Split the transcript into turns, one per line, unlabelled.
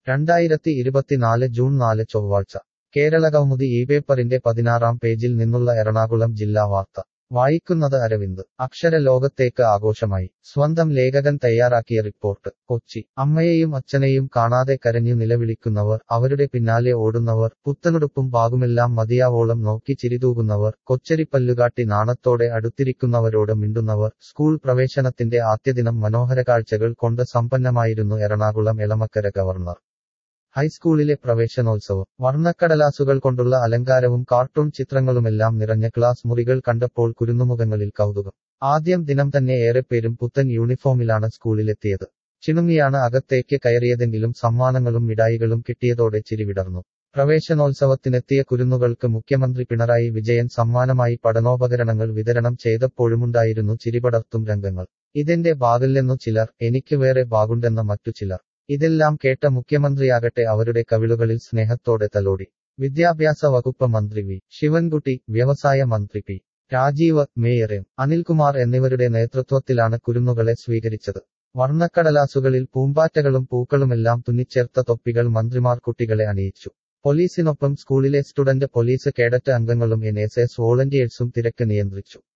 രണ്ടായിരത്തി ഇരുപത്തിനാല് ജൂൺ നാല് ചൊവ്വാഴ്ച കേരളകൗമുദി ഈ പേപ്പറിന്റെ പതിനാറാം പേജിൽ നിന്നുള്ള എറണാകുളം ജില്ലാ വാർത്ത വായിക്കുന്നത് അരവിന്ദ് അക്ഷര ലോകത്തേക്ക് ആഘോഷമായി സ്വന്തം ലേഖകൻ തയ്യാറാക്കിയ റിപ്പോർട്ട് കൊച്ചി അമ്മയെയും അച്ഛനെയും കാണാതെ കരഞ്ഞു നിലവിളിക്കുന്നവർ അവരുടെ പിന്നാലെ ഓടുന്നവർ പുത്തനുടുപ്പും ബാഗുമെല്ലാം മതിയാവോളം നോക്കി ചിരിതൂകുന്നവർ കൊച്ചരിപ്പല്ലുകാട്ടി നാണത്തോടെ അടുത്തിരിക്കുന്നവരോട് മിണ്ടുന്നവർ സ്കൂൾ പ്രവേശനത്തിന്റെ ആദ്യദിനം മനോഹര കാഴ്ചകൾ കൊണ്ട് സമ്പന്നമായിരുന്നു എറണാകുളം എളമക്കര ഗവർണർ ഹൈസ്കൂളിലെ പ്രവേശനോത്സവം വർണ്ണക്കടലാസുകൾ കൊണ്ടുള്ള അലങ്കാരവും കാർട്ടൂൺ ചിത്രങ്ങളുമെല്ലാം നിറഞ്ഞ ക്ലാസ് മുറികൾ കണ്ടപ്പോൾ കുരുന്നുമുഖങ്ങളിൽ കൗതുകം ആദ്യം ദിനം തന്നെ ഏറെപ്പേരും പുത്തൻ യൂണിഫോമിലാണ് സ്കൂളിലെത്തിയത് ചിണുങ്ങിയാണ് അകത്തേക്ക് കയറിയതെങ്കിലും സമ്മാനങ്ങളും മിഠായികളും കിട്ടിയതോടെ ചിരിവിടർന്നു പ്രവേശനോത്സവത്തിനെത്തിയ കുരുന്നുകൾക്ക് മുഖ്യമന്ത്രി പിണറായി വിജയൻ സമ്മാനമായി പഠനോപകരണങ്ങൾ വിതരണം ചെയ്തപ്പോഴുമുണ്ടായിരുന്നു ചിരിപടർത്തും രംഗങ്ങൾ ഇതെന്റെ ബാഗില്ലെന്നു ചിലർ എനിക്ക് വേറെ ബാഗുണ്ടെന്ന മറ്റു ചിലർ ഇതെല്ലാം കേട്ട മുഖ്യമന്ത്രിയാകട്ടെ അവരുടെ കവിളുകളിൽ സ്നേഹത്തോടെ തലോടി വിദ്യാഭ്യാസ വകുപ്പ് മന്ത്രി വി ശിവൻകുട്ടി വ്യവസായ മന്ത്രി P Rajeev mayor M Anilkumar എന്നിവരുടെ നേതൃത്വത്തിലാണ് കുരുന്നുകളെ സ്വീകരിച്ചത് വർണ്ണക്കടലാസുകളിൽ പൂമ്പാറ്റകളും പൂക്കളുമെല്ലാം തുന്നിച്ചേർത്ത തൊപ്പികൾ മന്ത്രിമാർ കുട്ടികളെ അണിയിച്ചു പോലീസിനൊപ്പം സ്കൂളിലെ സ്റ്റുഡന്റ് പോലീസ് കേഡറ്റ് അംഗങ്ങളും എൻ എസ് എസ് വോളണ്ടിയേഴ്സും തിരക്ക് നിയന്ത്രിച്ചു